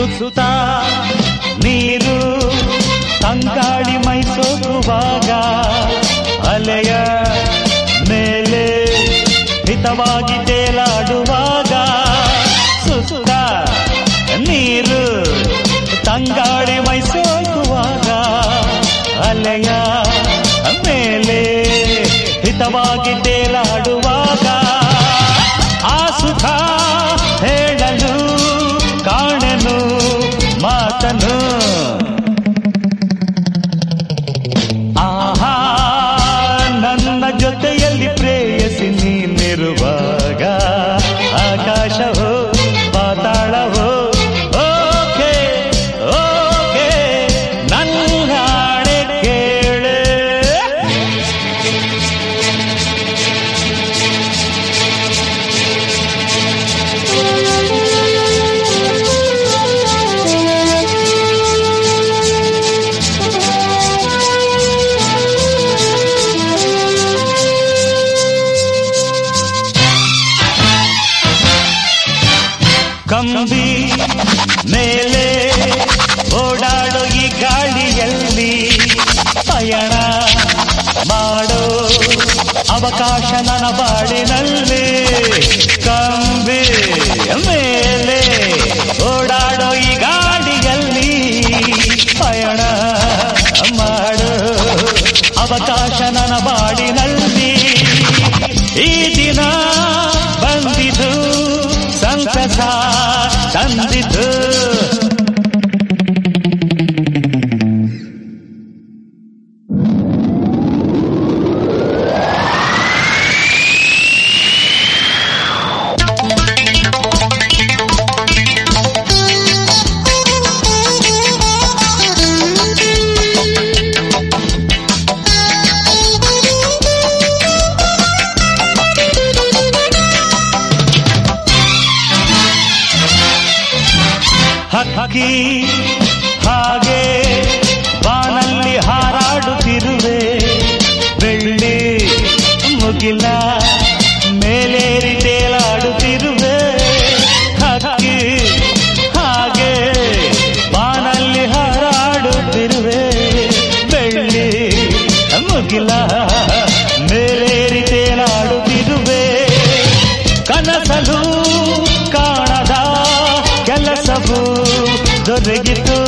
ಸುತ್ತ ನೀರು ತಂಗಾಳಿ ಮೈಸೋಗುವಾಗ ಅಲೆಯ ಮೇಲೆ ಹಿತವಾಗಿ ತೇಲಾಡುವಾಗ ಸುತ್ತ ನೀರು ತಂಗಾಳಿ ಮೈಸೋಗುವಾಗ ಅಲೆಯ ಮೇಲೆ ಹಿತವಾಗಿ ತೇಲಾಡುವಾಗ ಆ ಸುಖ ಹೇಳಲು ಕಾಣೆನು ಮಾತನು ಆಹಾ ನನ್ನ ಜೊತೆಯಲ್ಲಿ ಪ್ರೇಯಸಿ ನೀನಿರುವಾಗ ಆಕಾಶವೋ ಪಾತಾಳವೋ ಓಕೆ ಓಕೆ ನನ್ನ ಹಾಡೆ ಕೇಳೆ ಕಂಬಿ ಮೇಲೆ ಓಡಾಡೋ ಈ ಗಾಳಿಯಲ್ಲಿ ಪಯಣ ಮಾಡೋ ಅವಕಾಶ ನನ್ನ ಬಾಡಿನಲ್ಲಿ ಕಂಬಿ ಮೇಲೆ ಓಡಾಡೋ ಈ ಗಾಡಿಯಲ್ಲಿ ಪಯಣ ಮಾಡೋ ಅವಕಾಶ ನನ್ನ ಬಾಡಿನಲ್ಲಿ ಈ ದಿನ ಬಂದಿತು ಸಂತಸ ತಂದಿತು ಹಕ್ಕಿ ಹಾಗೆ ಬಾನಲ್ಲಿ ಹಾರಾಡುತ್ತಿರುವೆ ಬೆಳ್ಳಿ ಮುಗಿಲ ಮೇಲೇರಿ ತೇಲಾಡುತ್ತಿರುವೆ ಹಕ್ಕಿ ಹಾಗೆ ಬಾನಲ್ಲಿ ಹಾರಾಡುತ್ತಿರುವೆ ಬೆಳ್ಳಿ ಮುಗಿಲ ಮೇಲೇರಿ ತೇಲಾಡುತ್ತಿರುವೆ ಕನಸಲು ಕಾಣದ ಕೆಲಸವು ದೊರಗಿತು